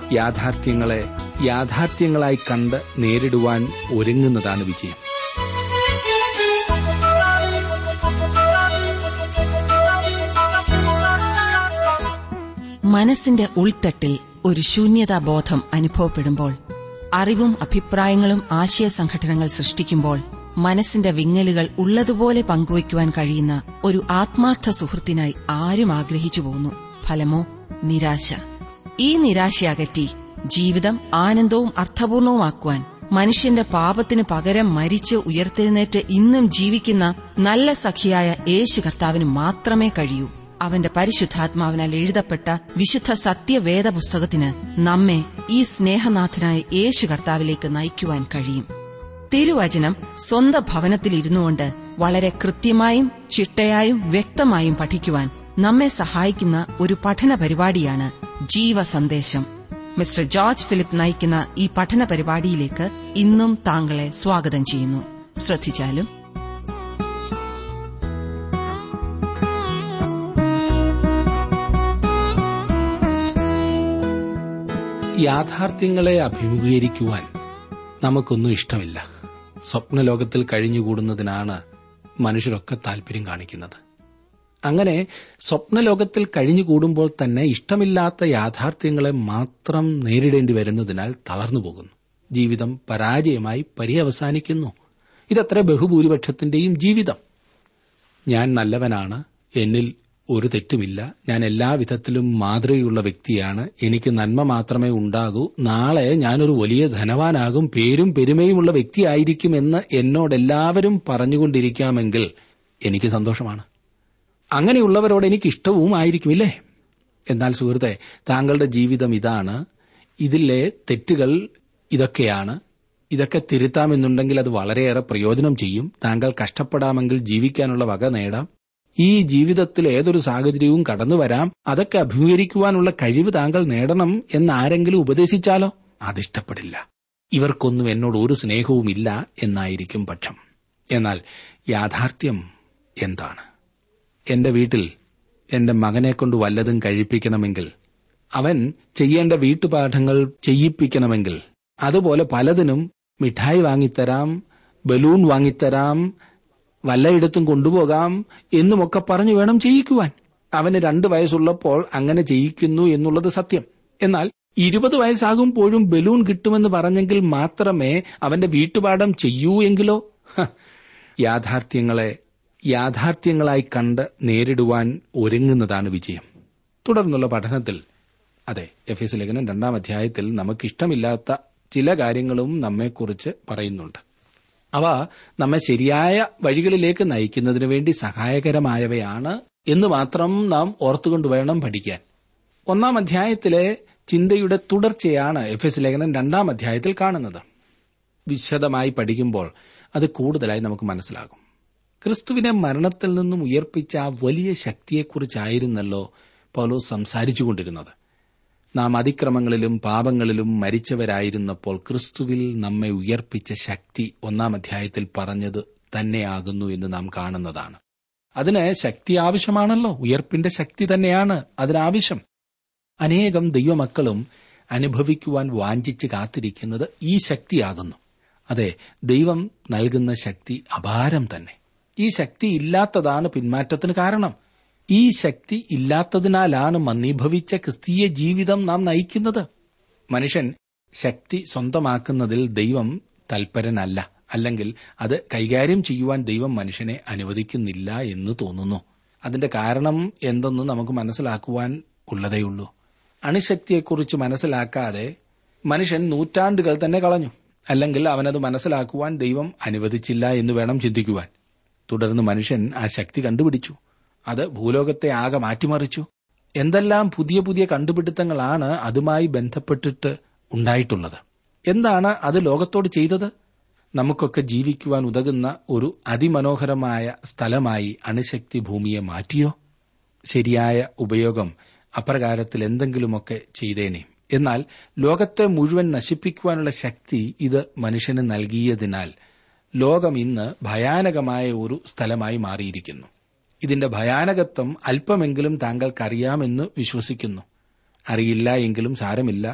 യാഥാർത്ഥ്യങ്ങളെ യാഥാർത്ഥ്യങ്ങളായി കണ്ട് നേരിടുവാൻ ഒരുങ്ങുന്നതാണ് വിജയം മനസ്സിന്റെ ഉൾത്തട്ടിൽ ഒരു ശൂന്യതാബോധം അനുഭവപ്പെടുമ്പോൾ അറിവും അഭിപ്രായങ്ങളും ആശയ സംഘടനകൾ സൃഷ്ടിക്കുമ്പോൾ മനസ്സിന്റെ വിങ്ങലുകൾ ഉള്ളതുപോലെ പങ്കുവയ്ക്കുവാൻ കഴിയുന്ന ഒരു ആത്മാർത്ഥ സുഹൃത്തിനായി ആരും ആഗ്രഹിച്ചു പോകുന്നു ഫലമോ നിരാശ ഈ നിരാശയകറ്റി ജീവിതം ആനന്ദവും അർത്ഥപൂർണവുമാക്കുവാൻ മനുഷ്യന്റെ പാപത്തിനു പകരം മരിച്ച് ഉയർത്തെഴുന്നേറ്റ് ഇന്നും ജീവിക്കുന്ന നല്ല സഖിയായ യേശു കർത്താവിന് മാത്രമേ കഴിയൂ അവന്റെ പരിശുദ്ധാത്മാവിനാൽ എഴുതപ്പെട്ട വിശുദ്ധ സത്യവേദ പുസ്തകത്തിന് നമ്മെ ഈ സ്നേഹനാഥനായ യേശു കർത്താവിലേക്ക് നയിക്കുവാൻ കഴിയും തിരുവചനം സ്വന്തം ഭവനത്തിലിരുന്നുകൊണ്ട് വളരെ കൃത്യമായും ചിട്ടയായും വ്യക്തമായും പഠിക്കുവാൻ നമ്മെ സഹായിക്കുന്ന ഒരു പഠന പരിപാടിയാണ് ജീവസന്ദേശം മിസ്റ്റർ ജോർജ് ഫിലിപ്പ് നയിക്കുന്ന ഈ പഠന പരിപാടിയിലേക്ക് ഇന്നും താങ്കളെ സ്വാഗതം ചെയ്യുന്നു ശ്രദ്ധിച്ചാലും യാഥാർത്ഥ്യങ്ങളെ അഭിമുഖീകരിക്കുവാൻ നമുക്കൊന്നും ഇഷ്ടമില്ല സ്വപ്നലോകത്തിൽ കഴിഞ്ഞുകൂടുന്നതിനാണ് മനുഷ്യരൊക്കെ താൽപര്യം കാണിക്കുന്നത് അങ്ങനെ സ്വപ്നലോകത്തിൽ കഴിഞ്ഞുകൂടുമ്പോൾ തന്നെ ഇഷ്ടമില്ലാത്ത യാഥാർത്ഥ്യങ്ങളെ മാത്രം നേരിടേണ്ടി വരുന്നതിനാൽ തളർന്നുപോകുന്നു ജീവിതം പരാജയമായി പര്യവസാനിക്കുന്നു ഇതത്ര ബഹുഭൂരിപക്ഷത്തിന്റെയും ജീവിതം ഞാൻ നല്ലവനാണ് എന്നിൽ ഒരു തെറ്റുമില്ല ഞാൻ എല്ലാവിധത്തിലും മാതൃകയുള്ള വ്യക്തിയാണ് എനിക്ക് നന്മ മാത്രമേ ഉണ്ടാകൂ നാളെ ഞാനൊരു വലിയ ധനവാനാകും പേരും പെരുമയുമുള്ള വ്യക്തിയായിരിക്കുമെന്ന് എന്നോടെല്ലാവരും പറഞ്ഞുകൊണ്ടിരിക്കാമെങ്കിൽ എനിക്ക് സന്തോഷമാണ് അങ്ങനെയുള്ളവരോട് എനിക്ക് ഇഷ്ടവും ആയിരിക്കുമില്ലേ എന്നാൽ സുഹൃത്തെ താങ്കളുടെ ജീവിതം ഇതാണ് ഇതിലെ തെറ്റുകൾ ഇതൊക്കെയാണ് ഇതൊക്കെ തിരുത്താമെന്നുണ്ടെങ്കിൽ അത് വളരെയേറെ പ്രയോജനം ചെയ്യും താങ്കൾ കഷ്ടപ്പെടാമെങ്കിൽ ജീവിക്കാനുള്ള വക നേടാം ഈ ജീവിതത്തിൽ ഏതൊരു സാഹചര്യവും കടന്നു വരാം അതൊക്കെ അഭിമുഖീകരിക്കുവാനുള്ള കഴിവ് താങ്കൾ നേടണം എന്ന് ആരെങ്കിലും ഉപദേശിച്ചാലോ അതിഷ്ടപ്പെടില്ല ഇവർക്കൊന്നും എന്നോട് ഒരു സ്നേഹവുമില്ല എന്നായിരിക്കും പക്ഷം എന്നാൽ യാഥാർത്ഥ്യം എന്താണ് എന്റെ വീട്ടിൽ എന്റെ മകനെ കൊണ്ട് വല്ലതും കഴിപ്പിക്കണമെങ്കിൽ അവൻ ചെയ്യേണ്ട വീട്ടുപാഠങ്ങൾ ചെയ്യിപ്പിക്കണമെങ്കിൽ അതുപോലെ പലതിനും മിഠായി വാങ്ങിത്തരാം ബലൂൺ വാങ്ങിത്തരാം വല്ലയിടത്തും കൊണ്ടുപോകാം എന്നുമൊക്കെ പറഞ്ഞു വേണം ചെയ്യിക്കുവാൻ അവന് രണ്ട് വയസ്സുള്ളപ്പോൾ അങ്ങനെ ചെയ്യിക്കുന്നു എന്നുള്ളത് സത്യം എന്നാൽ ഇരുപത് വയസ്സാകുമ്പോഴും ബലൂൺ കിട്ടുമെന്ന് പറഞ്ഞെങ്കിൽ മാത്രമേ അവന്റെ വീട്ടുപാഠം ചെയ്യൂ എങ്കിലോ ഹ, യാഥാർത്ഥ്യങ്ങളെ യാഥാർത്ഥ്യങ്ങളായി കണ്ട് നേരിടുവാൻ ഒരുങ്ങുന്നതാണ് വിജയം തുടർന്നുള്ള പഠനത്തിൽ അതെ എഫ് എസ് ലേഖനം രണ്ടാം അധ്യായത്തിൽ നമുക്കിഷ്ടമില്ലാത്ത ചില കാര്യങ്ങളും നമ്മെക്കുറിച്ച് പറയുന്നുണ്ട് അവ നമ്മെ ശരിയായ വഴികളിലേക്ക് നയിക്കുന്നതിന് വേണ്ടി സഹായകരമായവയാണ് എന്ന് മാത്രം നാം ഓർത്തുകൊണ്ട് വേണം പഠിക്കാൻ ഒന്നാം അധ്യായത്തിലെ ചിന്തയുടെ തുടർച്ചയാണ് എഫ് എസ് ലേഖനം രണ്ടാം അധ്യായത്തിൽ കാണുന്നത് വിശദമായി പഠിക്കുമ്പോൾ അത് കൂടുതലായി നമുക്ക് മനസ്സിലാകും ക്രിസ്തുവിനെ മരണത്തിൽ നിന്നും ഉയർപ്പിച്ച ആ വലിയ ശക്തിയെക്കുറിച്ചായിരുന്നല്ലോ പൗലോസ് സംസാരിച്ചുകൊണ്ടിരുന്നത് നാം അതിക്രമങ്ങളിലും പാപങ്ങളിലും മരിച്ചവരായിരുന്നപ്പോൾ ക്രിസ്തുവിൽ നമ്മെ ഉയർപ്പിച്ച ശക്തി ഒന്നാം അധ്യായത്തിൽ പറഞ്ഞത് തന്നെയാകുന്നു എന്ന് നാം കാണുന്നതാണ് അതിന് ശക്തി ആവശ്യമാണല്ലോ ഉയർപ്പിന്റെ ശക്തി തന്നെയാണ് അതിനാവശ്യം അനേകം ദൈവമക്കളും അനുഭവിക്കുവാൻ വാഞ്ചിച്ച് കാത്തിരിക്കുന്നത് ഈ ശക്തിയാകുന്നു അതെ ദൈവം നൽകുന്ന ശക്തി അപാരം തന്നെ ഈ ശക്തി ഇല്ലാത്തതാണ് പിന്മാറ്റത്തിന് കാരണം ഈ ശക്തി ഇല്ലാത്തതിനാലാണ് മന്ദീഭവിച്ച ക്രിസ്തീയ ജീവിതം നാം നയിക്കുന്നത് മനുഷ്യൻ ശക്തി സ്വന്തമാക്കുന്നതിൽ ദൈവം തൽപരനല്ല അല്ലെങ്കിൽ അത് കൈകാര്യം ചെയ്യുവാൻ ദൈവം മനുഷ്യനെ അനുവദിക്കുന്നില്ല എന്ന് തോന്നുന്നു അതിന്റെ കാരണം എന്തെന്ന് നമുക്ക് മനസ്സിലാക്കുവാൻ ഉള്ളതേയുള്ളൂ അണുശക്തിയെക്കുറിച്ച് മനസ്സിലാക്കാതെ മനുഷ്യൻ നൂറ്റാണ്ടുകൾ തന്നെ കളഞ്ഞു അല്ലെങ്കിൽ അവനത് മനസ്സിലാക്കുവാൻ ദൈവം അനുവദിച്ചില്ല എന്ന് വേണം ചിന്തിക്കുവാൻ തുടർന്ന് മനുഷ്യൻ ആ ശക്തി കണ്ടുപിടിച്ചു അത് ഭൂലോകത്തെ ആകെ മാറ്റിമറിച്ചു എന്തെല്ലാം പുതിയ പുതിയ കണ്ടുപിടുത്തങ്ങളാണ് അതുമായി ബന്ധപ്പെട്ടിട്ട് ഉണ്ടായിട്ടുള്ളത് എന്താണ് അത് ലോകത്തോട് ചെയ്തത് നമുക്കൊക്കെ ജീവിക്കുവാൻ ഉതകുന്ന ഒരു അതിമനോഹരമായ സ്ഥലമായി അണുശക്തി ഭൂമിയെ മാറ്റിയോ ശരിയായ ഉപയോഗം അപ്രകാരത്തിൽ എന്തെങ്കിലുമൊക്കെ ചെയ്തേനെ എന്നാൽ ലോകത്തെ മുഴുവൻ നശിപ്പിക്കുവാനുള്ള ശക്തി ഇത് മനുഷ്യന് നൽകിയതിനാൽ ലോകം ഇന്ന് ഭയാനകമായ ഒരു സ്ഥലമായി മാറിയിരിക്കുന്നു ഇതിന്റെ ഭയാനകത്വം അല്പമെങ്കിലും താങ്കൾക്കറിയാമെന്ന് വിശ്വസിക്കുന്നു അറിയില്ല എങ്കിലും സാരമില്ല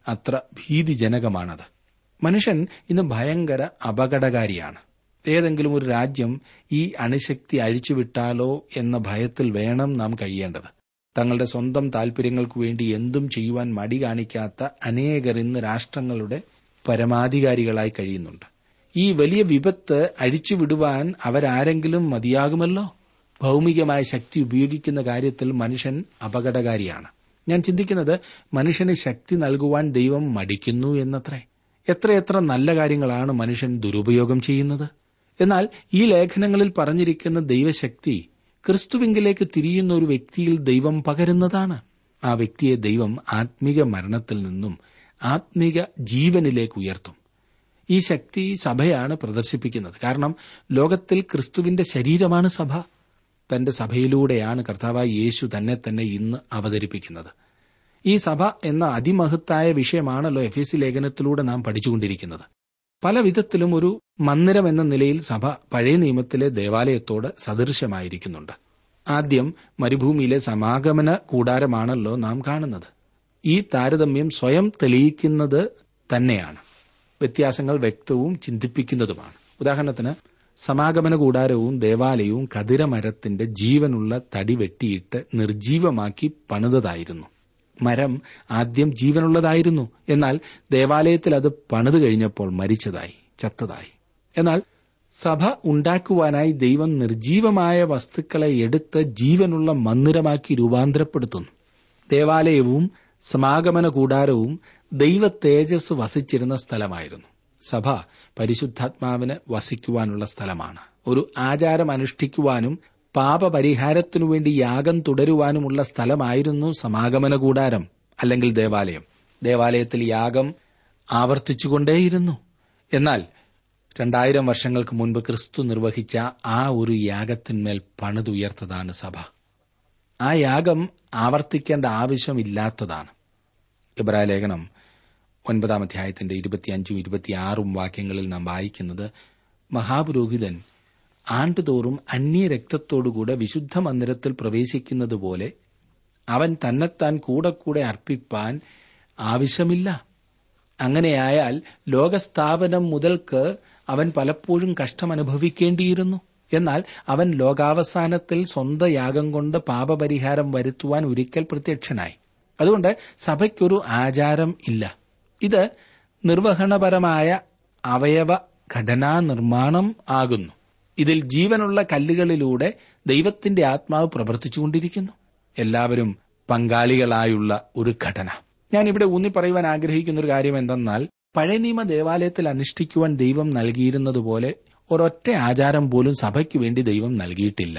അത്ര ഭീതിജനകമാണത് മനുഷ്യൻ ഇന്ന് ഭയങ്കര അപകടകാരിയാണ് ഏതെങ്കിലും ഒരു രാജ്യം ഈ അണുശക്തി അഴിച്ചുവിട്ടാലോ എന്ന ഭയത്തിൽ വേണം നാം കഴിയേണ്ടത് തങ്ങളുടെ സ്വന്തം താൽപര്യങ്ങൾക്കു വേണ്ടി എന്തും ചെയ്യുവാൻ മടി കാണിക്കാത്ത അനേകർ ഇന്ന് രാഷ്ട്രങ്ങളുടെ പരമാധികാരികളായി കഴിയുന്നുണ്ട് ഈ വലിയ വിപത്ത് അഴിച്ചുവിടുവാൻ അവരാരെങ്കിലും മതിയാകുമല്ലോ ഭൗമികമായ ശക്തി ഉപയോഗിക്കുന്ന കാര്യത്തിൽ മനുഷ്യൻ അപകടകാരിയാണ് ഞാൻ ചിന്തിക്കുന്നത് മനുഷ്യന് ശക്തി നൽകുവാൻ ദൈവം മടിക്കുന്നു എന്നത്രേ എത്രയെത്ര നല്ല കാര്യങ്ങളാണ് മനുഷ്യൻ ദുരുപയോഗം ചെയ്യുന്നത് എന്നാൽ ഈ ലേഖനങ്ങളിൽ പറഞ്ഞിരിക്കുന്ന ദൈവശക്തി ക്രിസ്തുവിങ്കിലേക്ക് തിരിയുന്ന ഒരു വ്യക്തിയിൽ ദൈവം പകരുന്നതാണ് ആ വ്യക്തിയെ ദൈവം ആത്മീക മരണത്തിൽ നിന്നും ആത്മീക ജീവനിലേക്ക് ഉയർത്തും ഈ ശക്തി സഭയാണ് പ്രദർശിപ്പിക്കുന്നത് കാരണം ലോകത്തിൽ ക്രിസ്തുവിന്റെ ശരീരമാണ് സഭ തന്റെ സഭയിലൂടെയാണ് കർത്താവായ യേശു തന്നെ തന്നെ ഇന്ന് അവതരിപ്പിക്കുന്നത് ഈ സഭ എന്ന അതിമഹത്തായ വിഷയമാണല്ലോ എഫ് എസ് സി ലേഖനത്തിലൂടെ നാം പഠിച്ചുകൊണ്ടിരിക്കുന്നത് പല വിധത്തിലും ഒരു മന്ദിരം എന്ന നിലയിൽ സഭ പഴയ നിയമത്തിലെ ദേവാലയത്തോട് സദൃശമായിരിക്കുന്നുണ്ട് ആദ്യം മരുഭൂമിയിലെ സമാഗമന കൂടാരമാണല്ലോ നാം കാണുന്നത് ഈ താരതമ്യം സ്വയം തെളിയിക്കുന്നത് തന്നെയാണ് വ്യത്യാസങ്ങൾ വ്യക്തവും ചിന്തിപ്പിക്കുന്നതുമാണ് ഉദാഹരണത്തിന് സമാഗമന കൂടാരവും ദേവാലയവും കതിരമരത്തിന്റെ ജീവനുള്ള തടി വെട്ടിയിട്ട് നിർജീവമാക്കി പണിതതായിരുന്നു മരം ആദ്യം ജീവനുള്ളതായിരുന്നു എന്നാൽ ദേവാലയത്തിൽ അത് പണിത് കഴിഞ്ഞപ്പോൾ മരിച്ചതായി ചത്തതായി എന്നാൽ സഭ ഉണ്ടാക്കുവാനായി ദൈവം നിർജീവമായ വസ്തുക്കളെ എടുത്ത് ജീവനുള്ള മന്ദിരമാക്കി രൂപാന്തരപ്പെടുത്തുന്നു ദേവാലയവും സമാഗമന കൂടാരവും ദൈവ തേജസ് വസിച്ചിരുന്ന സ്ഥലമായിരുന്നു സഭ പരിശുദ്ധാത്മാവിന് വസിക്കുവാനുള്ള സ്ഥലമാണ് ഒരു ആചാരം അനുഷ്ഠിക്കുവാനും പാപപരിഹാരത്തിനു വേണ്ടി യാഗം തുടരുവാനുമുള്ള സ്ഥലമായിരുന്നു സമാഗമന കൂടാരം അല്ലെങ്കിൽ ദേവാലയം ദേവാലയത്തിൽ യാഗം ആവർത്തിച്ചുകൊണ്ടേയിരുന്നു എന്നാൽ രണ്ടായിരം വർഷങ്ങൾക്ക് മുൻപ് ക്രിസ്തു നിർവഹിച്ച ആ ഒരു യാഗത്തിന്മേൽ പണിതുയർത്തതാണ് സഭ ആ യാഗം ആവർത്തിക്കേണ്ട ആവശ്യമില്ലാത്തതാണ് ഇബ്രാഹിം ലേഖനം ഒൻപതാം അധ്യായത്തിന്റെ ഇരുപത്തിയഞ്ചും ഇരുപത്തിയാറും വാക്യങ്ങളിൽ നാം വായിക്കുന്നത് മഹാപുരോഹിതൻ ആണ്ടുതോറും അന്യരക്തത്തോടുകൂടെ വിശുദ്ധ മന്ദിരത്തിൽ പ്രവേശിക്കുന്നതുപോലെ അവൻ തന്നെത്താൻ കൂടെ കൂടെ അർപ്പിപ്പാൻ ആവശ്യമില്ല അങ്ങനെയായാൽ ലോകസ്ഥാപനം മുതൽക്ക് അവൻ പലപ്പോഴും കഷ്ടമനുഭവിക്കേണ്ടിയിരുന്നു എന്നാൽ അവൻ ലോകാവസാനത്തിൽ സ്വന്തം യാഗം കൊണ്ട് പാപപരിഹാരം വരുത്തുവാൻ ഒരിക്കൽ പ്രത്യക്ഷനായി അതുകൊണ്ട് സഭയ്ക്കൊരു ആചാരം ഇല്ല ഇത് നിർവഹണപരമായ അവയവ ഘടനാ നിർമ്മാണം ആകുന്നു ഇതിൽ ജീവനുള്ള കല്ലുകളിലൂടെ ദൈവത്തിന്റെ ആത്മാവ് പ്രവർത്തിച്ചുകൊണ്ടിരിക്കുന്നു എല്ലാവരും പങ്കാളികളായുള്ള ഒരു ഘടന ഞാൻ ഇവിടെ ഊന്നി പറയുവാൻ ആഗ്രഹിക്കുന്ന ഒരു കാര്യം എന്തെന്നാൽ പഴയ നിയമ ദേവാലയത്തിൽ അനുഷ്ഠിക്കുവാൻ ദൈവം നൽകിയിരുന്നതുപോലെ ഒരൊറ്റ ആചാരം പോലും സഭയ്ക്ക് വേണ്ടി ദൈവം നൽകിയിട്ടില്ല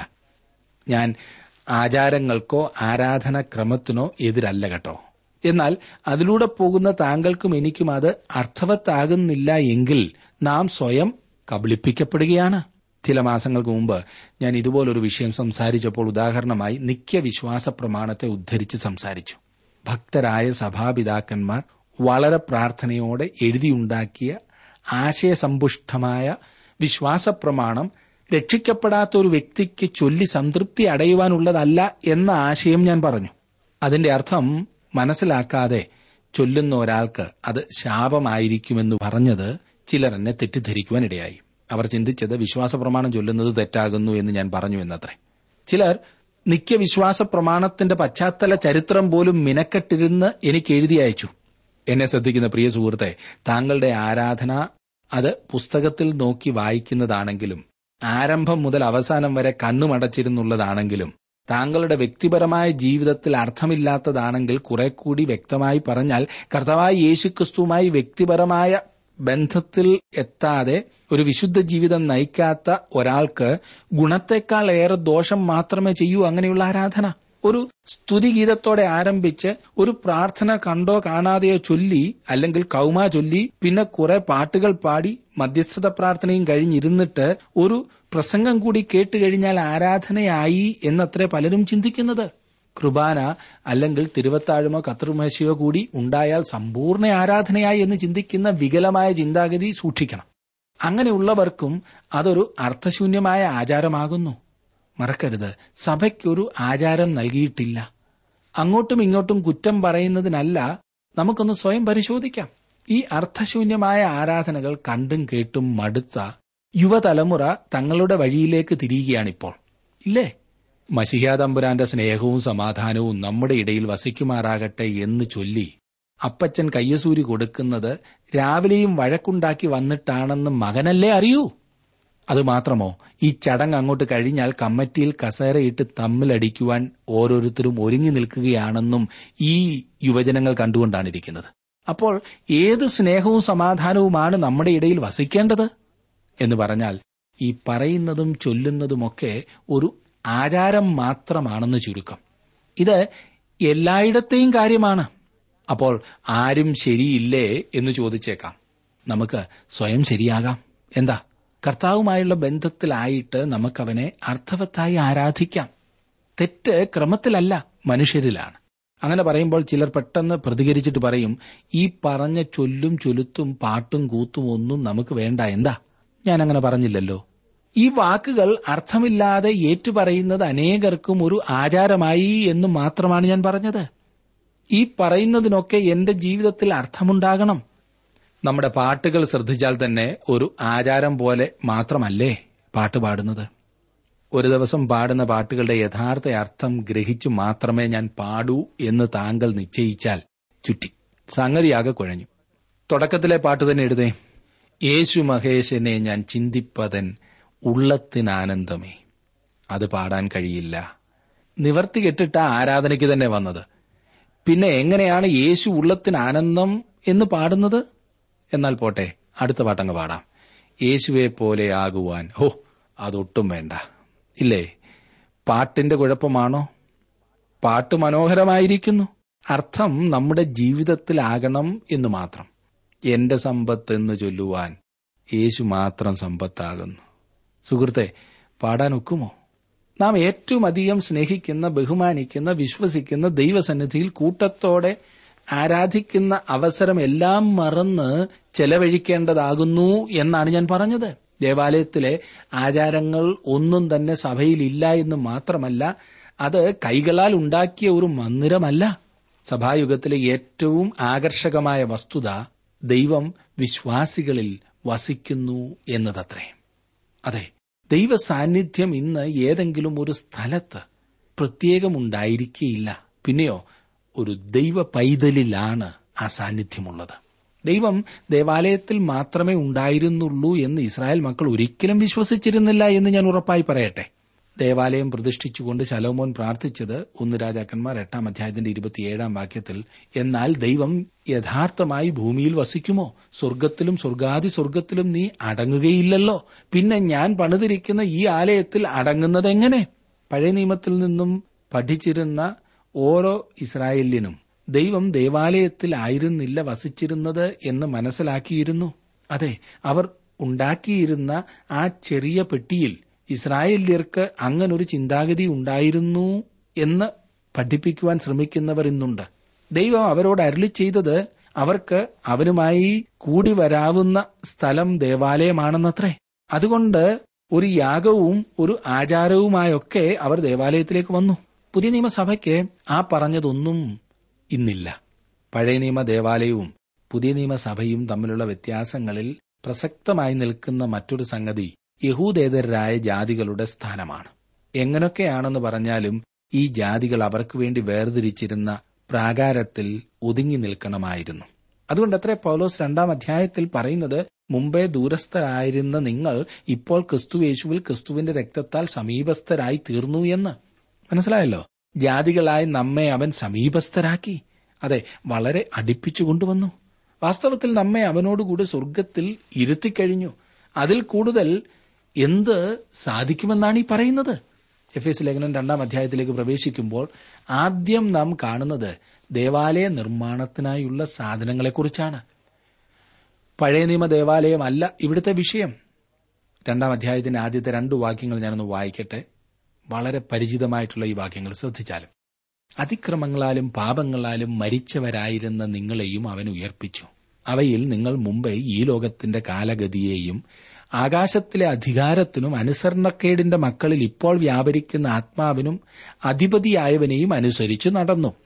ഞാൻ ആചാരങ്ങൾക്കോ ആരാധനാക്രമത്തിനോ എതിരല്ല കേട്ടോ എന്നാൽ അതിലൂടെ പോകുന്ന താങ്കൾക്കും എനിക്കും അത് അർത്ഥവത്താകുന്നില്ല എങ്കിൽ നാം സ്വയം കബളിപ്പിക്കപ്പെടുകയാണ് ചില മാസങ്ങൾക്ക് മുമ്പ് ഞാൻ ഇതുപോലൊരു വിഷയം സംസാരിച്ചപ്പോൾ ഉദാഹരണമായി നിത്യവിശ്വാസ പ്രമാണത്തെ ഉദ്ധരിച്ച് സംസാരിച്ചു ഭക്തരായ സഭാപിതാക്കന്മാർ വളരെ പ്രാർത്ഥനയോടെ എഴുതിയുണ്ടാക്കിയ ആശയസമ്പുഷ്ടമായ വിശ്വാസപ്രമാണം രക്ഷിക്കപ്പെടാത്ത ഒരു വ്യക്തിക്ക് ചൊല്ലി സംതൃപ്തി അടയുവാനുള്ളതല്ല എന്ന ആശയം ഞാൻ പറഞ്ഞു അതിന്റെ അർത്ഥം മനസ്സിലാക്കാതെ ചൊല്ലുന്ന ഒരാൾക്ക് അത് ശാപമായിരിക്കുമെന്ന് പറഞ്ഞത് ചിലർ എന്നെ തെറ്റിദ്ധരിക്കുവാൻ ഇടയായി അവർ ചിന്തിച്ചത് വിശ്വാസ പ്രമാണം ചൊല്ലുന്നത് തെറ്റാകുന്നു എന്ന് ഞാൻ പറഞ്ഞു എന്നത്രേ ചിലർ നിത്യവിശ്വാസ പ്രമാണത്തിന്റെ പശ്ചാത്തല ചരിത്രം പോലും മിനക്കെട്ടിരുന്ന് എനിക്ക് എഴുതി അയച്ചു എന്നെ ശ്രദ്ധിക്കുന്ന പ്രിയ സുഹൃത്തെ താങ്കളുടെ ആരാധന അത് പുസ്തകത്തിൽ നോക്കി വായിക്കുന്നതാണെങ്കിലും ആരംഭം മുതൽ അവസാനം വരെ കണ്ണുമടച്ചിരുന്നുള്ളതാണെങ്കിലും താങ്കളുടെ വ്യക്തിപരമായ ജീവിതത്തിൽ അർത്ഥമില്ലാത്തതാണെങ്കിൽ കുറെ കൂടി വ്യക്തമായി പറഞ്ഞാൽ കർത്താവായ യേശുക്രിസ്തുവുമായി വ്യക്തിപരമായ ബന്ധത്തിൽ എത്താതെ ഒരു വിശുദ്ധ ജീവിതം നയിക്കാത്ത ഒരാൾക്ക് ഗുണത്തെക്കാൾ ഏറെ ദോഷം മാത്രമേ ചെയ്യൂ അങ്ങനെയുള്ള ആരാധന ഒരു സ്തുതിഗീതത്തോടെ ആരംഭിച്ച് ഒരു പ്രാർത്ഥന കണ്ടോ കാണാതെയോ ചൊല്ലി അല്ലെങ്കിൽ കൗമ ചൊല്ലി പിന്നെ കുറെ പാട്ടുകൾ പാടി മധ്യസ്ഥത പ്രാർത്ഥനയും കഴിഞ്ഞിരുന്നിട്ട് ഒരു പ്രസംഗം കൂടി കേട്ടുകഴിഞ്ഞാൽ ആരാധനയായി എന്നത്രേ പലരും ചിന്തിക്കുന്നത് കൃപാന അല്ലെങ്കിൽ തിരുവത്താഴുമോ കത്രുമേശയോ കൂടി ഉണ്ടായാൽ സമ്പൂർണ്ണ ആരാധനയായി എന്ന് ചിന്തിക്കുന്ന വികലമായ ചിന്താഗതി സൂക്ഷിക്കണം അങ്ങനെയുള്ളവർക്കും അതൊരു അർത്ഥശൂന്യമായ ആചാരമാകുന്നു മറക്കരുത് സഭയ്ക്കൊരു ആചാരം നൽകിയിട്ടില്ല അങ്ങോട്ടും ഇങ്ങോട്ടും കുറ്റം പറയുന്നതിനല്ല നമുക്കൊന്ന് സ്വയം പരിശോധിക്കാം ഈ അർത്ഥശൂന്യമായ ആരാധനകൾ കണ്ടും കേട്ടും മടുത്ത യുവതലമുറ തങ്ങളുടെ വഴിയിലേക്ക് തിരിയുകയാണിപ്പോൾ ഇല്ലേ മഷിഹാതമ്പുരാന്റെ സ്നേഹവും സമാധാനവും നമ്മുടെ ഇടയിൽ വസിക്കുമാറാകട്ടെ എന്ന് ചൊല്ലി അപ്പച്ചൻ കയ്യസൂരി കൊടുക്കുന്നത് രാവിലെയും വഴക്കുണ്ടാക്കി വന്നിട്ടാണെന്ന് മകനല്ലേ അറിയൂ അതുമാത്രമോ ഈ ചടങ്ങ് അങ്ങോട്ട് കഴിഞ്ഞാൽ കമ്മിറ്റിയിൽ കസേരയിട്ട് തമ്മിലടിക്കുവാൻ ഓരോരുത്തരും ഒരുങ്ങി നിൽക്കുകയാണെന്നും ഈ യുവജനങ്ങൾ കണ്ടുകൊണ്ടാണ് ഇരിക്കുന്നത് അപ്പോൾ ഏത് സ്നേഹവും സമാധാനവുമാണ് നമ്മുടെ ഇടയിൽ വസിക്കേണ്ടത് എന്ന് പറഞ്ഞാൽ ഈ പറയുന്നതും ചൊല്ലുന്നതുമൊക്കെ ഒരു ആചാരം മാത്രമാണെന്ന് ചുരുക്കം ഇത് എല്ലായിടത്തെയും കാര്യമാണ് അപ്പോൾ ആരും ശരിയില്ലേ എന്ന് ചോദിച്ചേക്കാം നമുക്ക് സ്വയം ശരിയാകാം എന്താ കർത്താവുമായുള്ള ബന്ധത്തിലായിട്ട് നമുക്കവനെ അർത്ഥവത്തായി ആരാധിക്കാം തെറ്റ് ക്രമത്തിലല്ല മനുഷ്യരിലാണ് അങ്ങനെ പറയുമ്പോൾ ചിലർ പെട്ടെന്ന് പ്രതികരിച്ചിട്ട് പറയും ഈ പറഞ്ഞ ചൊല്ലും ചൊലുത്തും പാട്ടും കൂത്തും ഒന്നും നമുക്ക് വേണ്ട എന്താ ഞാൻ അങ്ങനെ പറഞ്ഞില്ലല്ലോ ഈ വാക്കുകൾ അർത്ഥമില്ലാതെ ഏറ്റുപറയുന്നത് അനേകർക്കും ഒരു ആചാരമായി എന്ന് മാത്രമാണ് ഞാൻ പറഞ്ഞത് ഈ പറയുന്നതിനൊക്കെ എന്റെ ജീവിതത്തിൽ അർത്ഥമുണ്ടാകണം നമ്മുടെ പാട്ടുകൾ ശ്രദ്ധിച്ചാൽ തന്നെ ഒരു ആചാരം പോലെ മാത്രമല്ലേ പാട്ട് പാടുന്നത് ഒരു ദിവസം പാടുന്ന പാട്ടുകളുടെ യഥാർത്ഥ അർത്ഥം ഗ്രഹിച്ചു മാത്രമേ ഞാൻ പാടൂ എന്ന് താങ്കൾ നിശ്ചയിച്ചാൽ ചുറ്റി സംഗതിയാകെ കുഴഞ്ഞു തുടക്കത്തിലെ പാട്ട് തന്നെ എഴുതേ യേശു മഹേശനെ ഞാൻ ചിന്തിപ്പതൻ ഉള്ളത്തിനാനന്ദമേ അത് പാടാൻ കഴിയില്ല നിവർത്തി കെട്ടിട്ട ആരാധനയ്ക്ക് തന്നെ വന്നത് പിന്നെ എങ്ങനെയാണ് യേശു ഉള്ളത്തിന് ആനന്ദം എന്ന് പാടുന്നത് എന്നാൽ പോട്ടെ അടുത്ത പാട്ടങ്ങ് പാടാം യേശുവെ പോലെ ആകുവാൻ ഹോ അതൊട്ടും വേണ്ട ഇല്ലേ പാട്ടിന്റെ കുഴപ്പമാണോ പാട്ട് മനോഹരമായിരിക്കുന്നു അർത്ഥം നമ്മുടെ ജീവിതത്തിലാകണം എന്ന് മാത്രം എന്റെ സമ്പത്ത് എന്ന് ചൊല്ലുവാൻ യേശു മാത്രം സമ്പത്താകുന്നു സുഹൃത്തെ പാടാൻ ഒക്കുമോ നാം ഏറ്റവും അധികം സ്നേഹിക്കുന്ന ബഹുമാനിക്കുന്ന വിശ്വസിക്കുന്ന ദൈവസന്നിധിയിൽ കൂട്ടത്തോടെ ആരാധിക്കുന്ന അവസരം എല്ലാം മറന്ന് ചെലവഴിക്കേണ്ടതാകുന്നു എന്നാണ് ഞാൻ പറഞ്ഞത് ദേവാലയത്തിലെ ആചാരങ്ങൾ ഒന്നും തന്നെ സഭയിലില്ല എന്ന് മാത്രമല്ല അത് കൈകളാൽ ഉണ്ടാക്കിയ ഒരു മന്ദിരമല്ല സഭായുഗത്തിലെ ഏറ്റവും ആകർഷകമായ വസ്തുത ദൈവം വിശ്വാസികളിൽ വസിക്കുന്നു എന്നതത്രേ അതെ ദൈവ സാന്നിധ്യം ഇന്ന് ഏതെങ്കിലും ഒരു സ്ഥലത്ത് പ്രത്യേകമുണ്ടായിരിക്കുകയില്ല പിന്നെയോ ഒരു ദൈവ പൈതലിലാണ് ആ സാന്നിധ്യമുള്ളത് ദൈവം ദേവാലയത്തിൽ മാത്രമേ ഉണ്ടായിരുന്നുള്ളൂ എന്ന് ഇസ്രായേൽ മക്കൾ ഒരിക്കലും വിശ്വസിച്ചിരുന്നില്ല എന്ന് ഞാൻ ഉറപ്പായി പറയട്ടെ ദേവാലയം പ്രതിഷ്ഠിച്ചുകൊണ്ട് ശലോമോൻ പ്രാർത്ഥിച്ചത് ഒന്ന് രാജാക്കന്മാർ എട്ടാം അധ്യായത്തിന്റെ ഇരുപത്തിയേഴാം വാക്യത്തിൽ എന്നാൽ ദൈവം യഥാർത്ഥമായി ഭൂമിയിൽ വസിക്കുമോ സ്വർഗത്തിലും സ്വർഗാദി സ്വർഗത്തിലും നീ അടങ്ങുകയില്ലല്ലോ പിന്നെ ഞാൻ പണിതിരിക്കുന്ന ഈ ആലയത്തിൽ അടങ്ങുന്നത് എങ്ങനെ പഴയ നിയമത്തിൽ നിന്നും പഠിച്ചിരുന്ന ഓരോ ഇസ്രായേല്യനും ദൈവം ദേവാലയത്തിൽ ആയിരുന്നില്ല വസിച്ചിരുന്നത് എന്ന് മനസ്സിലാക്കിയിരുന്നു അതെ അവർ ഉണ്ടാക്കിയിരുന്ന ആ ചെറിയ പെട്ടിയിൽ ഇസ്രായേല്യർക്ക് അങ്ങനൊരു ചിന്താഗതി ഉണ്ടായിരുന്നു എന്ന് പഠിപ്പിക്കുവാൻ ശ്രമിക്കുന്നവർ ഇന്നുണ്ട് ദൈവം അവരോട് അരളി ചെയ്തത് അവർക്ക് അവനുമായി കൂടി വരാവുന്ന സ്ഥലം ദേവാലയമാണെന്നത്രേ അതുകൊണ്ട് ഒരു യാഗവും ഒരു ആചാരവുമായൊക്കെ അവർ ദേവാലയത്തിലേക്ക് വന്നു പുതിയ നിയമസഭയ്ക്ക് ആ പറഞ്ഞതൊന്നും ഇന്നില്ല പഴയ നിയമ ദേവാലയവും പുതിയ നിയമസഭയും തമ്മിലുള്ള വ്യത്യാസങ്ങളിൽ പ്രസക്തമായി നിൽക്കുന്ന മറ്റൊരു സംഗതി യഹൂദേതരായ ജാതികളുടെ സ്ഥാനമാണ് എങ്ങനൊക്കെയാണെന്ന് പറഞ്ഞാലും ഈ ജാതികൾ അവർക്ക് വേണ്ടി വേർതിരിച്ചിരുന്ന പ്രാകാരത്തിൽ ഒതുങ്ങി നിൽക്കണമായിരുന്നു അതുകൊണ്ട് അത്രേ പൗലോസ് രണ്ടാം അധ്യായത്തിൽ പറയുന്നത് മുമ്പേ ദൂരസ്ഥരായിരുന്ന നിങ്ങൾ ഇപ്പോൾ ക്രിസ്തുവേശുവിൽ ക്രിസ്തുവിന്റെ രക്തത്താൽ സമീപസ്ഥരായി തീർന്നു എന്ന് മനസ്സിലായല്ലോ ജാതികളായി നമ്മെ അവൻ സമീപസ്ഥരാക്കി അതെ വളരെ അടുപ്പിച്ചു കൊണ്ടുവന്നു വാസ്തവത്തിൽ നമ്മെ അവനോടുകൂടി സ്വർഗത്തിൽ ഇരുത്തിക്കഴിഞ്ഞു അതിൽ കൂടുതൽ എന്ത് സാധിക്കുമെന്നാണ് ഈ പറയുന്നത് എഫ് എസ് ലേഖനം രണ്ടാം അധ്യായത്തിലേക്ക് പ്രവേശിക്കുമ്പോൾ ആദ്യം നാം കാണുന്നത് ദേവാലയ നിർമ്മാണത്തിനായുള്ള സാധനങ്ങളെക്കുറിച്ചാണ് പഴയ നിയമ ദേവാലയമല്ല ഇവിടുത്തെ വിഷയം രണ്ടാം അധ്യായത്തിന്റെ ആദ്യത്തെ രണ്ട് വാക്യങ്ങൾ ഞാനൊന്ന് വായിക്കട്ടെ വളരെ പരിചിതമായിട്ടുള്ള ഈ വാക്യങ്ങൾ ശ്രദ്ധിച്ചാലും അതിക്രമങ്ങളാലും പാപങ്ങളാലും മരിച്ചവരായിരുന്ന നിങ്ങളെയും അവൻ ഉയർപ്പിച്ചു അവയിൽ നിങ്ങൾ മുമ്പേ ഈ ലോകത്തിന്റെ കാലഗതിയെയും ആകാശത്തിലെ അധികാരത്തിനും അനുസരണക്കേടിന്റെ മക്കളിൽ ഇപ്പോൾ വ്യാപരിക്കുന്ന ആത്മാവിനും അധിപതിയായവനെയും അനുസരിച്ച് നടന്നു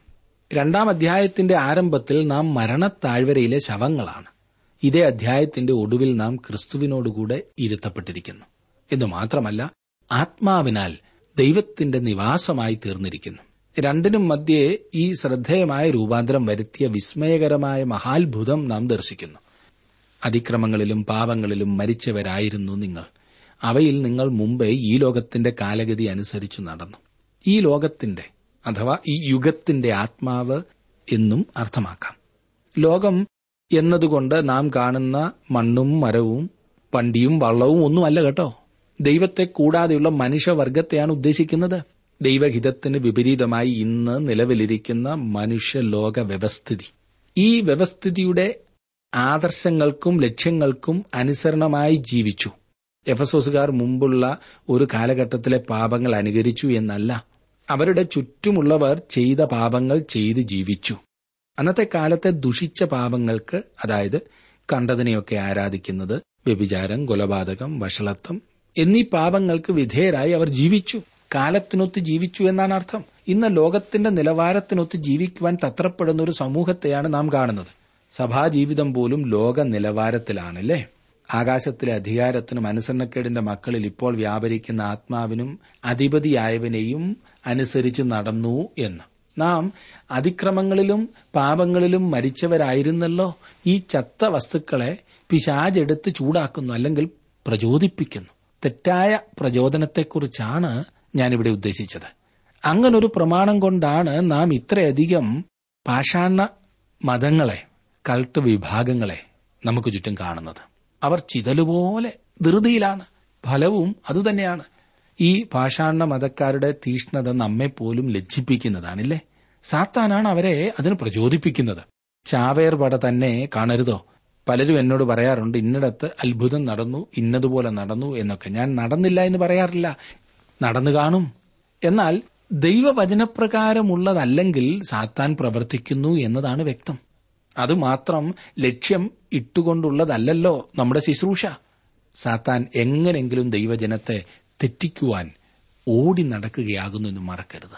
രണ്ടാം അധ്യായത്തിന്റെ ആരംഭത്തിൽ നാം മരണത്താഴ്വരയിലെ ശവങ്ങളാണ് ഇതേ അധ്യായത്തിന്റെ ഒടുവിൽ നാം ക്രിസ്തുവിനോടുകൂടെ ഇരുത്തപ്പെട്ടിരിക്കുന്നു എന്നു മാത്രമല്ല ആത്മാവിനാൽ ദൈവത്തിന്റെ നിവാസമായി തീർന്നിരിക്കുന്നു രണ്ടിനും മധ്യേ ഈ ശ്രദ്ധേയമായ രൂപാന്തരം വരുത്തിയ വിസ്മയകരമായ മഹാത്ഭുതം നാം ദർശിക്കുന്നു അതിക്രമങ്ങളിലും പാപങ്ങളിലും മരിച്ചവരായിരുന്നു നിങ്ങൾ അവയിൽ നിങ്ങൾ മുമ്പേ ഈ ലോകത്തിന്റെ കാലഗതി അനുസരിച്ചു നടന്നു ഈ ലോകത്തിന്റെ അഥവാ ഈ യുഗത്തിന്റെ ആത്മാവ് എന്നും അർത്ഥമാക്കാം ലോകം എന്നതുകൊണ്ട് നാം കാണുന്ന മണ്ണും മരവും പണ്ടിയും വള്ളവും ഒന്നുമല്ല കേട്ടോ ദൈവത്തെ കൂടാതെയുള്ള മനുഷ്യവർഗത്തെയാണ് ഉദ്ദേശിക്കുന്നത് ദൈവഹിതത്തിന് വിപരീതമായി ഇന്ന് നിലവിലിരിക്കുന്ന മനുഷ്യലോക വ്യവസ്ഥിതി ഈ വ്യവസ്ഥിതിയുടെ ആദർശങ്ങൾക്കും ലക്ഷ്യങ്ങൾക്കും അനുസരണമായി ജീവിച്ചു എഫസോസുകാർ മുമ്പുള്ള ഒരു കാലഘട്ടത്തിലെ പാപങ്ങൾ അനുകരിച്ചു എന്നല്ല അവരുടെ ചുറ്റുമുള്ളവർ ചെയ്ത പാപങ്ങൾ ചെയ്ത് ജീവിച്ചു അന്നത്തെ കാലത്തെ ദുഷിച്ച പാപങ്ങൾക്ക് അതായത് കണ്ടതിനെയൊക്കെ ആരാധിക്കുന്നത് വ്യഭിചാരം കൊലപാതകം വഷളത്വം എന്നീ പാപങ്ങൾക്ക് വിധേയരായി അവർ ജീവിച്ചു കാലത്തിനൊത്ത് ജീവിച്ചു എന്നാണ് അർത്ഥം ഇന്ന് ലോകത്തിന്റെ നിലവാരത്തിനൊത്ത് ജീവിക്കുവാൻ തത്രപ്പെടുന്ന ഒരു സമൂഹത്തെയാണ് നാം കാണുന്നത് സഭാജീവിതം പോലും ലോക നിലവാരത്തിലാണല്ലേ ആകാശത്തിലെ അധികാരത്തിനും അനുസരണക്കേടിന്റെ മക്കളിൽ ഇപ്പോൾ വ്യാപരിക്കുന്ന ആത്മാവിനും അധിപതിയായവനെയും അനുസരിച്ച് നടന്നു എന്ന് നാം അതിക്രമങ്ങളിലും പാപങ്ങളിലും മരിച്ചവരായിരുന്നല്ലോ ഈ ചത്ത വസ്തുക്കളെ പിശാചെടുത്ത് ചൂടാക്കുന്നു അല്ലെങ്കിൽ പ്രചോദിപ്പിക്കുന്നു തെറ്റായ പ്രചോദനത്തെക്കുറിച്ചാണ് ഞാനിവിടെ ഉദ്ദേശിച്ചത് അങ്ങനൊരു പ്രമാണം കൊണ്ടാണ് നാം ഇത്രയധികം പാഷാണ മതങ്ങളെ കൾട്ട് വിഭാഗങ്ങളെ നമുക്ക് ചുറ്റും കാണുന്നത് അവർ ചിതലുപോലെ ധൃതിയിലാണ് ഫലവും അതുതന്നെയാണ് ഈ പാഷാണ മതക്കാരുടെ തീഷ്ണത നമ്മെപ്പോലും ലജ്ജിപ്പിക്കുന്നതാണില്ലേ സാത്താനാണ് അവരെ അതിന് പ്രചോദിപ്പിക്കുന്നത് ചാവേർ പട തന്നെ കാണരുതോ പലരും എന്നോട് പറയാറുണ്ട് ഇന്നിടത്ത് അത്ഭുതം നടന്നു ഇന്നതുപോലെ നടന്നു എന്നൊക്കെ ഞാൻ നടന്നില്ല എന്ന് പറയാറില്ല നടന്നു കാണും എന്നാൽ ദൈവവചനപ്രകാരമുള്ളതല്ലെങ്കിൽ സാത്താൻ പ്രവർത്തിക്കുന്നു എന്നതാണ് വ്യക്തം അതുമാത്രം ലക്ഷ്യം ഇട്ടുകൊണ്ടുള്ളതല്ലല്ലോ നമ്മുടെ ശുശ്രൂഷ സാത്താൻ എങ്ങനെങ്കിലും ദൈവജനത്തെ തെറ്റിക്കുവാൻ ഓടി നടക്കുകയാകുന്നു എന്ന് മറക്കരുത്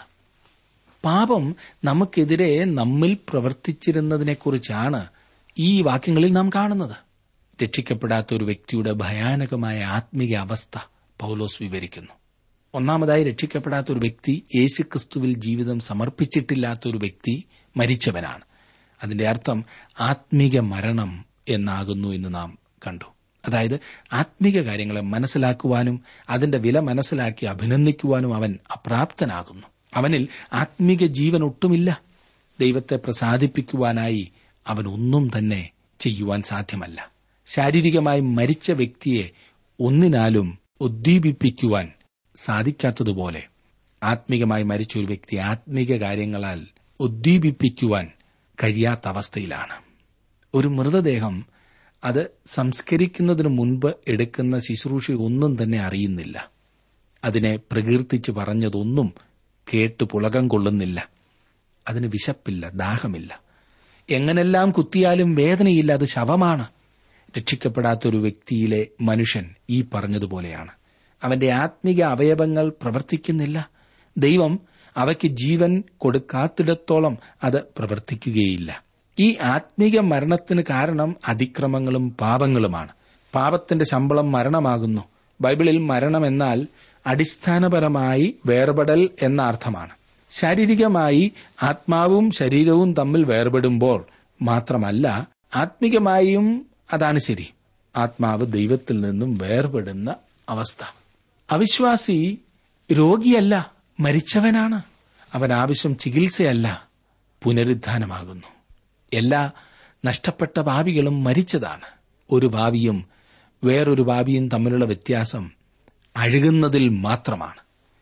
പാപം നമുക്കെതിരെ നമ്മിൽ പ്രവർത്തിച്ചിരുന്നതിനെക്കുറിച്ചാണ് ഈ വാക്യങ്ങളിൽ നാം കാണുന്നത് രക്ഷിക്കപ്പെടാത്ത ഒരു വ്യക്തിയുടെ ഭയാനകമായ ആത്മീക അവസ്ഥ പൗലോസ് വിവരിക്കുന്നു ഒന്നാമതായി രക്ഷിക്കപ്പെടാത്ത ഒരു വ്യക്തി യേശുക്രിസ്തുവിൽ ജീവിതം സമർപ്പിച്ചിട്ടില്ലാത്ത ഒരു വ്യക്തി മരിച്ചവനാണ് അതിന്റെ അർത്ഥം ആത്മീക മരണം എന്നാകുന്നു എന്ന് നാം കണ്ടു അതായത് ആത്മീക കാര്യങ്ങളെ മനസ്സിലാക്കുവാനും അതിന്റെ വില മനസ്സിലാക്കി അഭിനന്ദിക്കുവാനും അവൻ അപ്രാപ്തനാകുന്നു അവനിൽ ആത്മീക ജീവൻ ഒട്ടുമില്ല ദൈവത്തെ പ്രസാദിപ്പിക്കുവാനായി അവൻ ഒന്നും തന്നെ ചെയ്യുവാൻ സാധ്യമല്ല ശാരീരികമായി മരിച്ച വ്യക്തിയെ ഒന്നിനാലും ഉദ്ദീപിപ്പിക്കുവാൻ സാധിക്കാത്തതുപോലെ ആത്മീകമായി മരിച്ച ഒരു വ്യക്തി ആത്മീക കാര്യങ്ങളാൽ ഉദ്ദീപിപ്പിക്കുവാൻ കഴിയാത്ത അവസ്ഥയിലാണ് ഒരു മൃതദേഹം അത് സംസ്കരിക്കുന്നതിന് മുൻപ് എടുക്കുന്ന ശുശ്രൂഷ ഒന്നും തന്നെ അറിയുന്നില്ല അതിനെ പ്രകീർത്തിച്ച് പറഞ്ഞതൊന്നും കേട്ട് പുളകം കൊള്ളുന്നില്ല അതിന് വിശപ്പില്ല ദാഹമില്ല എങ്ങനെല്ലാം കുത്തിയാലും വേദനയില്ല അത് ശവമാണ് രക്ഷിക്കപ്പെടാത്ത ഒരു വ്യക്തിയിലെ മനുഷ്യൻ ഈ പറഞ്ഞതുപോലെയാണ് അവന്റെ ആത്മീക അവയവങ്ങൾ പ്രവർത്തിക്കുന്നില്ല ദൈവം അവയ്ക്ക് ജീവൻ കൊടുക്കാത്തിടത്തോളം അത് പ്രവർത്തിക്കുകയില്ല ഈ ആത്മീക മരണത്തിന് കാരണം അതിക്രമങ്ങളും പാപങ്ങളുമാണ് പാപത്തിന്റെ ശമ്പളം മരണമാകുന്നു ബൈബിളിൽ മരണം എന്നാൽ അടിസ്ഥാനപരമായി വേർപെടൽ എന്ന അർത്ഥമാണ് ശാരീരികമായി ആത്മാവും ശരീരവും തമ്മിൽ വേർപെടുമ്പോൾ മാത്രമല്ല ആത്മീകമായും അതാണ് ശരി ആത്മാവ് ദൈവത്തിൽ നിന്നും വേർപെടുന്ന അവസ്ഥ അവിശ്വാസി രോഗിയല്ല മരിച്ചവനാണ് അവൻ ആവശ്യം ചികിത്സയല്ല പുനരുദ്ധാനമാകുന്നു എല്ലാ നഷ്ടപ്പെട്ട ഭാവികളും മരിച്ചതാണ് ഒരു ഭാവിയും വേറൊരു ഭാവിയും തമ്മിലുള്ള വ്യത്യാസം അഴുകുന്നതിൽ മാത്രമാണ്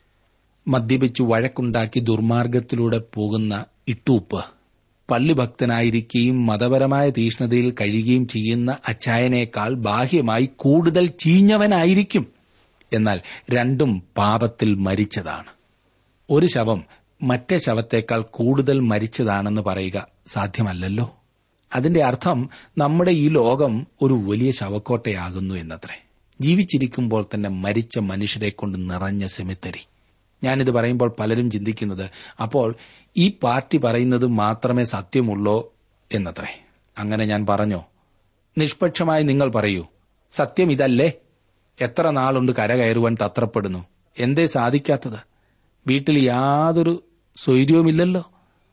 മദ്യപിച്ചു വഴക്കുണ്ടാക്കി ദുർമാർഗത്തിലൂടെ പോകുന്ന ഇട്ടൂപ്പ് പള്ളിഭക്തനായിരിക്കുകയും മതപരമായ തീഷ്ണതയിൽ കഴിയുകയും ചെയ്യുന്ന അച്ചായനേക്കാൾ ബാഹ്യമായി കൂടുതൽ ചീഞ്ഞവനായിരിക്കും എന്നാൽ രണ്ടും പാപത്തിൽ മരിച്ചതാണ് ഒരു ശവം മറ്റേ ശവത്തേക്കാൾ കൂടുതൽ മരിച്ചതാണെന്ന് പറയുക സാധ്യമല്ലല്ലോ അതിന്റെ അർത്ഥം നമ്മുടെ ഈ ലോകം ഒരു വലിയ ശവക്കോട്ടയാകുന്നു എന്നത്രേ ജീവിച്ചിരിക്കുമ്പോൾ തന്നെ മരിച്ച മനുഷ്യരെ കൊണ്ട് നിറഞ്ഞ സെമിത്തരി ഞാനിത് പറയുമ്പോൾ പലരും ചിന്തിക്കുന്നത് അപ്പോൾ ഈ പാർട്ടി പറയുന്നത് മാത്രമേ സത്യമുള്ളൂ എന്നത്രേ അങ്ങനെ ഞാൻ പറഞ്ഞോ നിഷ്പക്ഷമായി നിങ്ങൾ പറയൂ സത്യം ഇതല്ലേ എത്ര നാളുണ്ട് കരകയറുവാൻ തത്രപ്പെടുന്നു എന്തേ സാധിക്കാത്തത് വീട്ടിൽ യാതൊരു സ്വൈര്യവുമില്ലല്ലോ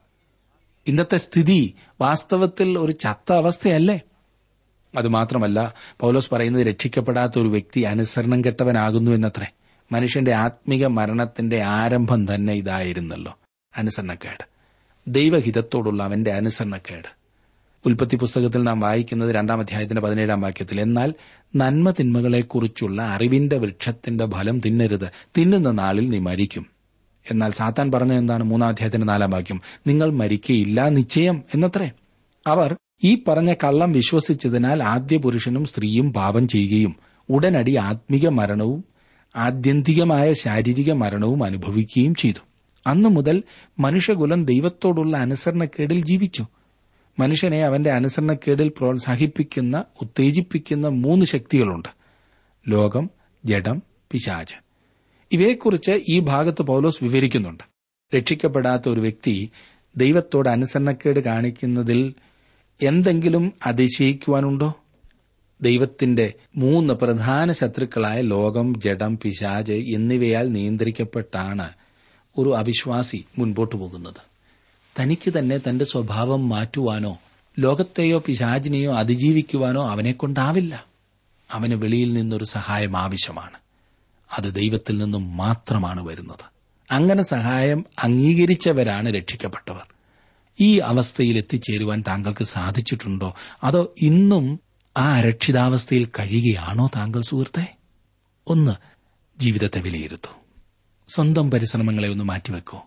ഇന്നത്തെ സ്ഥിതി വാസ്തവത്തിൽ ഒരു ചത്ത അവസ്ഥയല്ലേ അതുമാത്രമല്ല പൗലോസ് പറയുന്നത് രക്ഷിക്കപ്പെടാത്ത ഒരു വ്യക്തി അനുസരണം കെട്ടവനാകുന്നു എന്നത്രേ മനുഷ്യന്റെ ആത്മിക മരണത്തിന്റെ ആരംഭം തന്നെ ഇതായിരുന്നല്ലോ അനുസരണക്കേട് ദൈവഹിതത്തോടുള്ള അവന്റെ അനുസരണക്കേട് ഉൽപ്പത്തി പുസ്തകത്തിൽ നാം വായിക്കുന്നത് രണ്ടാം അധ്യായത്തിന്റെ പതിനേഴാം വാക്യത്തിൽ എന്നാൽ നന്മ തിന്മകളെക്കുറിച്ചുള്ള അറിവിന്റെ വൃക്ഷത്തിന്റെ ഫലം തിന്നരുത് തിന്നുന്ന നാളിൽ നീ മരിക്കും എന്നാൽ സാത്താൻ പറഞ്ഞ എന്താണ് മൂന്നാം അധ്യായത്തിന്റെ നാലാം വാക്യം നിങ്ങൾ മരിക്കയില്ല നിശ്ചയം എന്നത്രേ അവർ ഈ പറഞ്ഞ കള്ളം വിശ്വസിച്ചതിനാൽ ആദ്യ പുരുഷനും സ്ത്രീയും പാപം ചെയ്യുകയും ഉടനടി ആത്മിക മരണവും ആത്യന്തികമായ ശാരീരിക മരണവും അനുഭവിക്കുകയും ചെയ്തു അന്നു മുതൽ മനുഷ്യകുലം ദൈവത്തോടുള്ള അനുസരണക്കേടിൽ ജീവിച്ചു മനുഷ്യനെ അവന്റെ അനുസരണക്കേടിൽ പ്രോത്സാഹിപ്പിക്കുന്ന ഉത്തേജിപ്പിക്കുന്ന മൂന്ന് ശക്തികളുണ്ട് ലോകം ജഡം പിശാച് ഇവയെക്കുറിച്ച് ഈ ഭാഗത്ത് പൗലോസ് വിവരിക്കുന്നുണ്ട് രക്ഷിക്കപ്പെടാത്ത ഒരു വ്യക്തി ദൈവത്തോട് അനുസരണക്കേട് കാണിക്കുന്നതിൽ എന്തെങ്കിലും അതിശയിക്കുവാനുണ്ടോ ദൈവത്തിന്റെ മൂന്ന് പ്രധാന ശത്രുക്കളായ ലോകം ജഡം പിശാജ് എന്നിവയാൽ നിയന്ത്രിക്കപ്പെട്ടാണ് ഒരു അവിശ്വാസി മുൻപോട്ടു പോകുന്നത് തനിക്ക് തന്നെ തന്റെ സ്വഭാവം മാറ്റുവാനോ ലോകത്തെയോ പിശാജിനെയോ അതിജീവിക്കുവാനോ അവനെക്കൊണ്ടാവില്ല അവന് വെളിയിൽ നിന്നൊരു സഹായം ആവശ്യമാണ് അത് ദൈവത്തിൽ നിന്നും മാത്രമാണ് വരുന്നത് അങ്ങനെ സഹായം അംഗീകരിച്ചവരാണ് രക്ഷിക്കപ്പെട്ടവർ ഈ അവസ്ഥയിൽ എത്തിച്ചേരുവാൻ താങ്കൾക്ക് സാധിച്ചിട്ടുണ്ടോ അതോ ഇന്നും ആ അരക്ഷിതാവസ്ഥയിൽ കഴിയുകയാണോ താങ്കൾ സുഹൃത്തെ ഒന്ന് ജീവിതത്തെ വിലയിരുത്തൂ സ്വന്തം പരിശ്രമങ്ങളെ ഒന്ന് മാറ്റിവെക്കൂ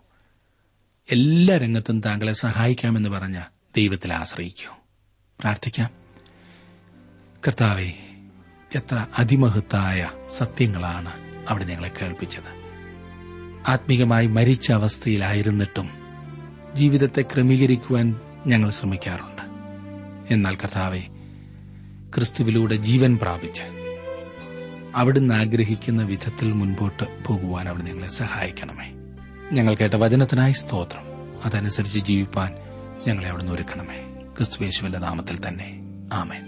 എല്ലാ രംഗത്തും താങ്കളെ സഹായിക്കാമെന്ന് പറഞ്ഞ ദൈവത്തിൽ ആശ്രയിക്കൂ പ്രാർത്ഥിക്കാം കർത്താവെ എത്ര അതിമഹത്തായ സത്യങ്ങളാണ് അവിടെ നിങ്ങളെ കേൾപ്പിച്ചത് ആത്മീകമായി മരിച്ച അവസ്ഥയിലായിരുന്നിട്ടും ജീവിതത്തെ ക്രമീകരിക്കുവാൻ ഞങ്ങൾ ശ്രമിക്കാറുണ്ട് എന്നാൽ കർത്താവെ ക്രിസ്തുവിലൂടെ ജീവൻ പ്രാപിച്ച് അവിടുന്ന് ആഗ്രഹിക്കുന്ന വിധത്തിൽ മുൻപോട്ട് പോകുവാൻ അവിടെ നിങ്ങളെ സഹായിക്കണമേ ഞങ്ങൾ കേട്ട വചനത്തിനായി സ്തോത്രം അതനുസരിച്ച് ജീവിപ്പാൻ ഞങ്ങളെ അവിടുന്ന് ഒരുക്കണമേ ക്രിസ്തുവേശുവിന്റെ നാമത്തിൽ തന്നെ ആമേൻ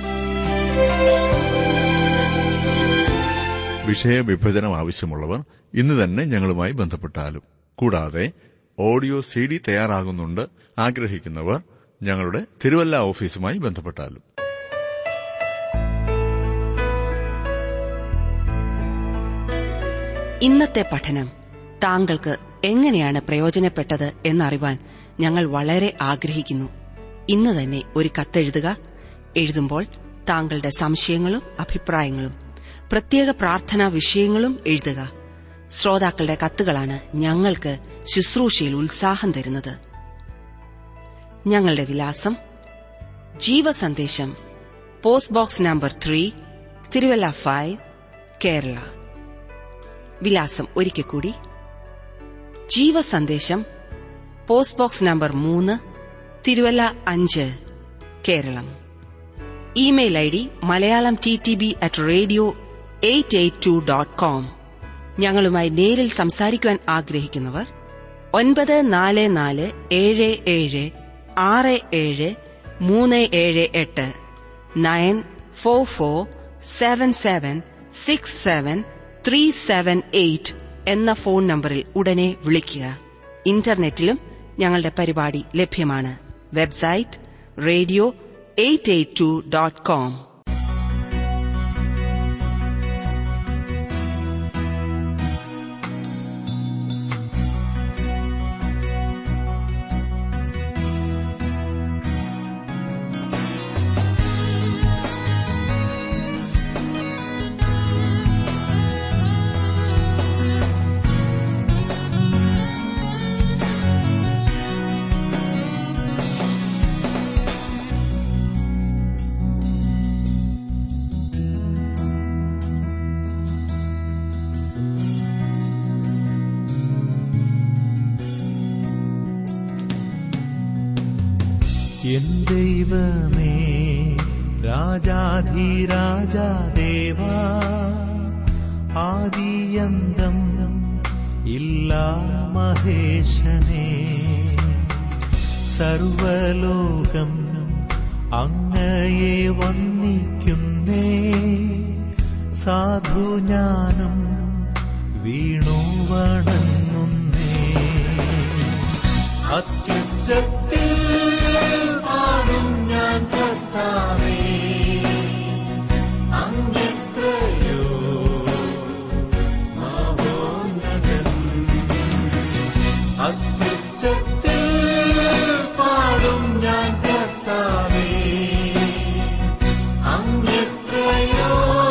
വിഷയവിഭജനം ആവശ്യമുള്ളവർ ഇന്ന് തന്നെ ഞങ്ങളുമായി ബന്ധപ്പെട്ടാലും കൂടാതെ ഓഡിയോ സി ഡി തയ്യാറാകുന്നുണ്ട് ആഗ്രഹിക്കുന്നവർ ഞങ്ങളുടെ തിരുവല്ല ഓഫീസുമായി ബന്ധപ്പെട്ടാലും ഇന്നത്തെ പഠനം താങ്കൾക്ക് എങ്ങനെയാണ് പ്രയോജനപ്പെട്ടത് എന്നറിവാൻ ഞങ്ങൾ വളരെ ആഗ്രഹിക്കുന്നു ഇന്ന് തന്നെ ഒരു കത്തെഴുതുക എഴുതുമ്പോൾ താങ്കളുടെ സംശയങ്ങളും അഭിപ്രായങ്ങളും പ്രത്യേക പ്രാർത്ഥനാ വിഷയങ്ങളും എഴുതുക ശ്രോതാക്കളുടെ കത്തുകളാണ് ഞങ്ങൾക്ക് ശുശ്രൂഷയിൽ ഉത്സാഹം തരുന്നത് ഞങ്ങളുടെ വിലാസം ജീവസന്ദേശം post box number three Thiruvalla five Kerala വിലാസം ഒരിക്കൽ കൂടി ജീവസന്ദേശം പോസ്റ്റ് ബോക്സ് നമ്പർ മൂന്ന് തിരുവല്ല അഞ്ച് Keralam email I D Malayalam T T B at radio eight eight two dot com ഞങ്ങളുമായി നേരിൽ സംസാരിക്കുവാൻ ആഗ്രഹിക്കുന്നവർ ഒൻപത് നാല് നാല് ഏഴ് ഏഴ് ആറ് ഏഴ് മൂന്ന് ഏഴ് എട്ട് nine four four seven seven six seven three seven eight എന്ന ഫോൺ നമ്പറിൽ ഉടനെ വിളിക്കുക ഇന്റർനെറ്റിലും ഞങ്ങളുടെ പരിപാടി ലഭ്യമാണ് website radio eight eight two dot com എൻ ദൈവമേ രാജാധിരാജാദേവാ ആദിയന്തം ഇല്ലാ മഹേശനെ സർവലോകം അങ്ങയെ വന്നിക്കുന്നേ സാധു ഞാനും വീണു വണങ്ങുന്നേ അത്യുച്ചത്തിൽ പാടും ഞാൻ കർത്താവേ അങ്ങെത്രയോ മഹോന്നതൻ അത്യുച്ചത്തിൽ പാടും ഞാൻ കർത്താവേ അങ്ങെത്രയോ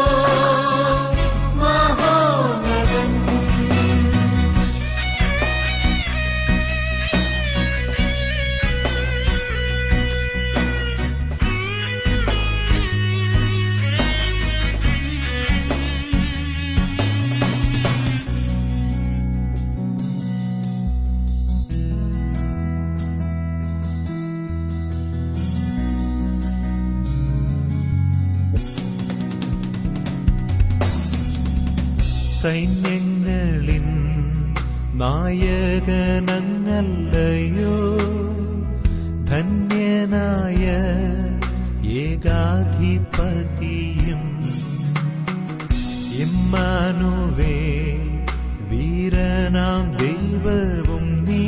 മഹോന്നതൻ സൈന്യങ്ങളിൻ നായകനങ്ങല്ലയോ ധന്യനായ ഏകാധിപതിയും ഇമ്മാനുവേ വീരനാം ദൈവവും നീ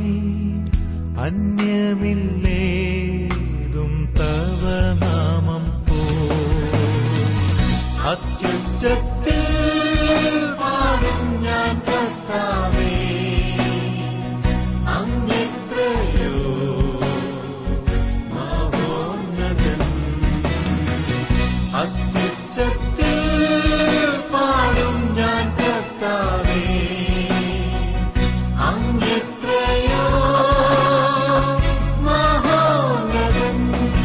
അന്യമില്ലേതും തവ നാമം പോ അത്യുച്ചത്തിൽ പാടും ഞാൻ കർത്താവേ അങ്ങെത്രയോ മഹോന്നതൻ അത്യുച്ചത്തിൽ പാടും ഞാൻ കർത്താവേ അങ്ങെത്രയോ മഹോന്നതൻ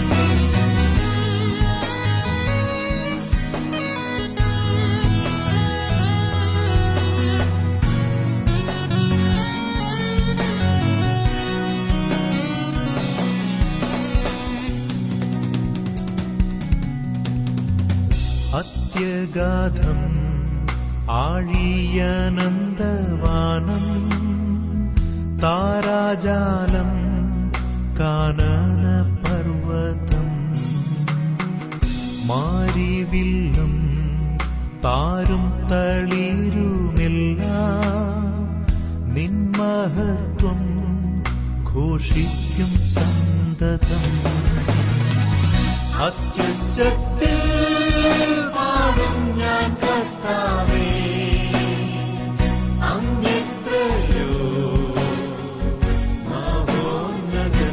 അത്യഗാധം ആഴിയനന്ദവാനം താരാജാലം കാനന പർവതം മാരിവില്ലും താരും തളിരുമെല്ലാം നിന്മഹത്വം ഘോഷിക്കും സന്തതം അത്യുച്ചത്തിൽ പാടും ഞാൻ കർത്താവേ അങ്ങെത്രയോ മഹോന്നതൻ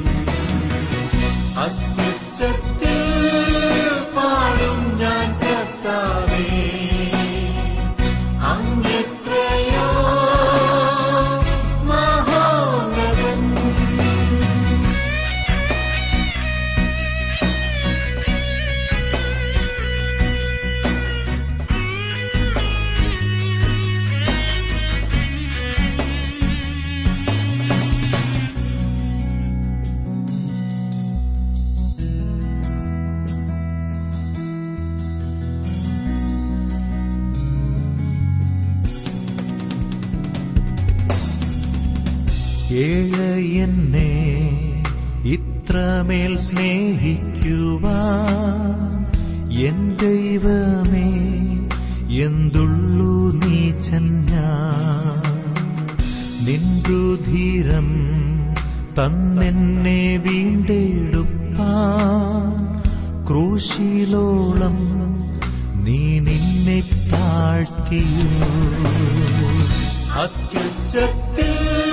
അത്യുച്ചത്തിൽ പാടും ഞാൻ കർത്താവേ അങ്ങെത്രയോ മഹോന്നതൻ ഏഴ് എന്നെ ഇത്രമേൽ സ്നേഹിക്കുവാൻ എൻ ദൈവമേ എന്തുള്ളു നീച്ചൻ ഞാൻ നിൻരുധീരം തന്നെന്നെ വീണ്ടെടുപ്പാൻ ക്രൂശിലോളം നീ നിന്നെ താഴ്ത്തിയോ അത്യുച്ചത്തിൽ